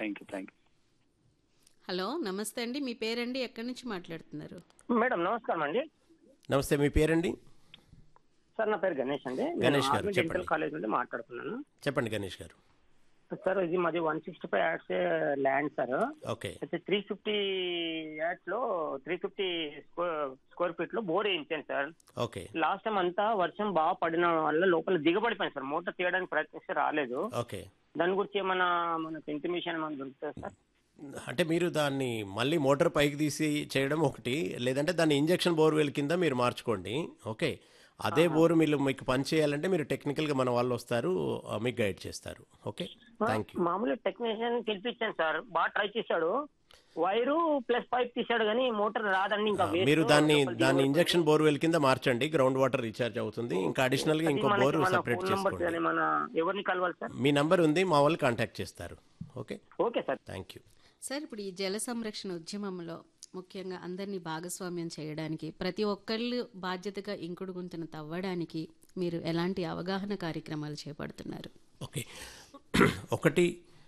Thank you thank you hello నమస్తే అండి మీ పేరండి ఎక్కడి నుంచి మాట్లాడుతున్నారు మేడం నమస్కారం అండి నమస్తే మీ పేరండి సార్ నా పేరు గణేష్ అండి నేను గణేష్ గారు, ఆర్మీ చెప్పండి. డెంటల్ కాలేజ్ నుండి మాట్లాడుతున్నాను చెప్పండి గణేష్ గారు సార్ ఇది మాది one sixty five yards land sir okay అయితే త్రీ ఫిఫ్టీ యాడ్స్ లో త్రీ ఫిఫ్టీ స్క్వేర్ ఫీట్ లో బోర్ వేయించాను సార్ ఓకే లాస్ట్ టైం అంతా వర్షం బాగా పడిన వల్ల లోపల దిగబడిపోయింది సార్ మోటార్ తీయడానికి ప్రయత్నిస్తే రాలేదు ఓకే దాని గురించి ఏమైనా మనకు ఇంటిమేషన్ ఏమైనా దొరుకుతుంది సార్ అంటే మీరు దాన్ని మళ్ళీ మోటార్ పైకి తీసి చేయడం ఒకటి లేదంటే దాన్ని ఇంజెక్షన్ బోర్వెల్ కింద మీరు మార్చుకోండి ఓకే అదే బోర్ మీరు మీకు పని చేయాలంటే మీరు టెక్నికల్గా మన వాళ్ళు వస్తారు ఆ, మీకు గైడ్ చేస్తారు ఓకే థ్యాంక్ యూ మామూలు టెక్నీషియన్ పిలిపించాను సార్ బాగా ట్రై చేశాడు వైరు ప్లస్ పైప్ తీశాడు కానీ మోటార్ రాదండి ఇంకా waste. మీరు దాన్ని లోపల దాన్ని దిగబడిపోయింది. ఇంజెక్షన్ బోర్వెల్ కింద మార్చండి గ్రౌండ్ వాటర్ రీఛార్జ్ అవుతుంది ఇంకా అడిషనల్గా అది ఇంకో మనకి బోర్ మన సపరేట్ ఫోన్ నంబర్ చేసుకోండి కానీ మన ఎవరిని కలవాలి సార్ మీ నంబర్ ఉంది మా వాళ్ళు కాంటాక్ట్ చేస్తారు okay okay sir thank you sir ఇప్పుడు ఈ జల సంరక్షణ ఉద్యమంలో ముఖ్యంగా అందరినీ భాగస్వామ్యం చేయడానికి ప్రతి ఒక్కళ్ళు బాధ్యతగా ఇంకుడు గుంతను తవ్వడానికి మీరు ఎలాంటి అవగాహన కార్యక్రమాలు చేపడుతున్నారు ఓకే ఒకటి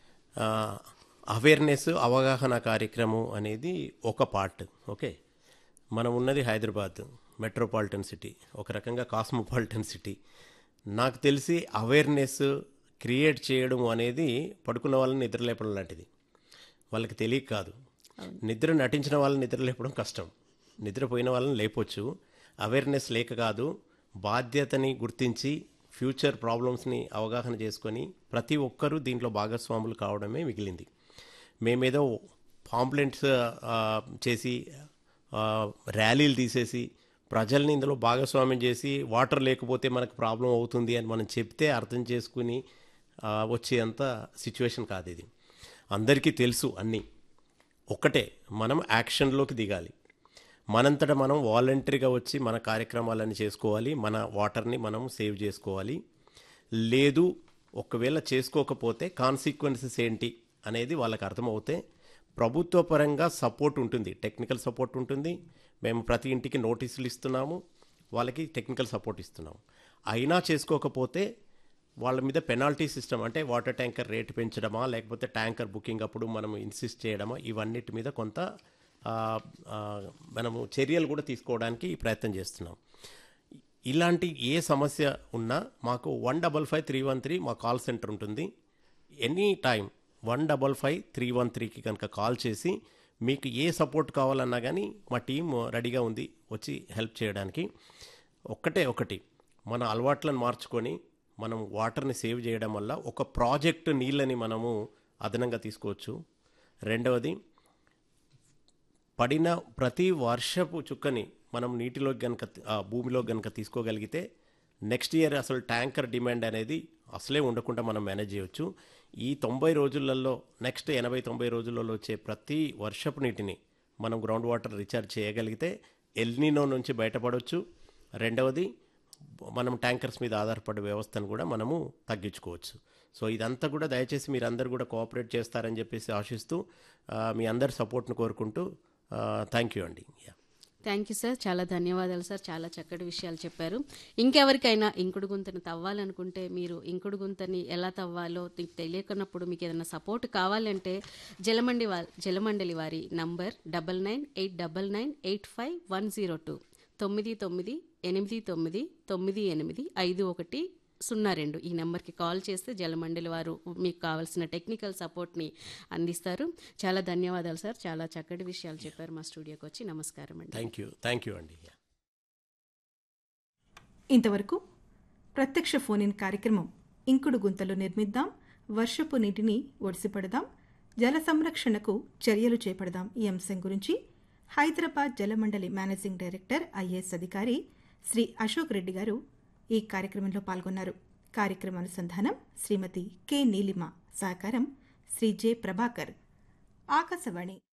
అవేర్నెస్ అవగాహన కార్యక్రమం అనేది ఒక పార్ట్ ఓకే మనం ఉన్నది హైదరాబాద్ మెట్రోపాలిటన్ సిటీ ఒక రకంగా కాస్మోపాలిటన్ సిటీ నాకు తెలిసి అవేర్నెస్ క్రియేట్ చేయడం అనేది పడుకున్న వాళ్ళని నిద్రలేపడం లాంటిది వాళ్ళకి తెలియక కాదు నిద్ర నటించిన వాళ్ళని నిద్ర లేపడం కష్టం నిద్రపోయిన వాళ్ళని లేపొచ్చు అవేర్నెస్ లేక కాదు బాధ్యతని గుర్తించి ఫ్యూచర్ ప్రాబ్లమ్స్ని అవగాహన చేసుకొని ప్రతి ఒక్కరూ దీంట్లో భాగస్వాములు కావడమే మిగిలింది మేమేదో పాంప్లెంట్స్ చేసి ఆ, ర్యాలీలు తీసేసి ప్రజల్ని ఇందులో భాగస్వామ్యం చేసి వాటర్ లేకపోతే మనకు ప్రాబ్లం అవుతుంది అని మనం చెప్తే అర్థం చేసుకుని ఆ, వచ్చేంత సిచ్యువేషన్ కాదు ఇది అందరికీ తెలుసు అన్నీ ఒక్కటే మనం యాక్షన్లోకి దిగాలి మనంతట మనం వాలంటరీగా వచ్చి మన కార్యక్రమాలను చేసుకోవాలి మన వాటర్ని మనం సేవ్ చేసుకోవాలి లేదు ఒకవేళ చేసుకోకపోతే కాన్సిక్వెన్సెస్ ఏంటి అనేది వాళ్ళకి అర్థమవుతే ప్రభుత్వ పరంగా సపోర్ట్ ఉంటుంది టెక్నికల్ సపోర్ట్ ఉంటుంది మేము ప్రతి ఇంటికి నోటీసులు ఇస్తున్నాము వాళ్ళకి టెక్నికల్ సపోర్ట్ ఇస్తున్నాము అయినా చేసుకోకపోతే వాళ్ళ మీద పెనాల్టీ సిస్టమ్ అంటే వాటర్ ట్యాంకర్ రేటు పెంచడమా లేకపోతే ట్యాంకర్ బుకింగ్ అప్పుడు మనం ఇన్సిస్ట్ చేయడమా ఇవన్నిటి మీద కొంత ఆ, ఆ, మనము చర్యలు కూడా తీసుకోవడానికి ప్రయత్నం చేస్తున్నాం ఇలాంటి ఏ సమస్య ఉన్నా మాకు one double five three one three మా కాల్ సెంటర్ ఉంటుంది any time one double five three one త్రీకి కనుక కాల్ చేసి మీకు ఏ సపోర్ట్ కావాలన్నా కానీ మా టీం రెడీగా ఉంది వచ్చి హెల్ప్ చేయడానికి ఒక్కటే ఒకటి మన అలవాట్లను మార్చుకొని మనం వాటర్ని సేవ్ చేయడం వల్ల ఒక ప్రాజెక్ట్ నీళ్ళని మనము అదనంగా తీసుకోవచ్చు రెండవది పడిన ప్రతి వర్షపు చుక్కని మనం నీటిలోకి గనక ఆ భూమిలోకి గనక తీసుకోగలిగితే నెక్స్ట్ ఇయర్ అసలు ట్యాంకర్ డిమాండ్ అనేది అసలే ఉండకుండా మనం మేనేజ్ చేయొచ్చు ఈ తొంభై రోజులలో నెక్స్ట్ ఎనభై తొంభై రోజులలో వచ్చే ప్రతి వర్షపు నీటిని మనం గ్రౌండ్ వాటర్ రీఛార్జ్ చేయగలిగితే ఎల్నినో నుంచి బయటపడవచ్చు రెండవది మనం ట్యాంకర్స్ మీద ఆధారపడే వ్యవస్థను కూడా మనము తగ్గించుకోవచ్చు సో ఇదంతా కూడా దయచేసి మీరు అందరు కూడా కోఆపరేట్ చేస్తారని చెప్పేసి ఆశిస్తూ ఆ, మీ అందరి సపోర్ట్ను కోరుకుంటూ థ్యాంక్ యూ అండి యా థ్యాంక్ యూ సార్ చాలా ధన్యవాదాలు సార్ చాలా చక్కటి విషయాలు చెప్పారు ఇంకెవరికైనా ఇంకుడు గుంతను తవ్వాలనుకుంటే మీరు ఇంకుడు గుంతని ఎలా తవ్వాలో మీకు తెలియకున్నప్పుడు మీకు ఏదైనా సపోర్ట్ కావాలంటే జలమండి వా జలమండలి వారి number double nine eight double nine eight five one zero two తొమ్మిది తొమ్మిది ఎనిమిది తొమ్మిది తొమ్మిది ఎనిమిది ఐదు ఒకటి సున్నా రెండు ఈ నెంబర్కి కాల్ చేస్తే జలమండలి వారు మీకు కావాల్సిన టెక్నికల్ సపోర్ట్ని అందిస్తారు చాలా ధన్యవాదాలు సార్ చాలా చక్కటి విషయాలు చెప్పారు మా స్టూడియోకి వచ్చి నమస్కారం అండి థ్యాంక్ యూ థ్యాంక్ యూ అండి యా ఇంతవరకు ప్రత్యక్ష ఫోన్ ఇన్ కార్యక్రమం ఇంకుడు గుంతలు నిర్మిద్దాం వర్షపు నీటిని ఒడిసిపడదాం జల సంరక్షణకు చర్యలు చేపడదాం ఈ అంశం గురించి Hyderabad Jalamandali managing director IAS అధికారి శ్రీ అశోక్ రెడ్డి గారు ఈ కార్యక్రమంలో పాల్గొన్నారు కార్యక్రమ అనుసంధానం శ్రీమతి కె నీలిమ సహకారం శ్రీ జె ప్రభాకర్ ఆకాశవాణి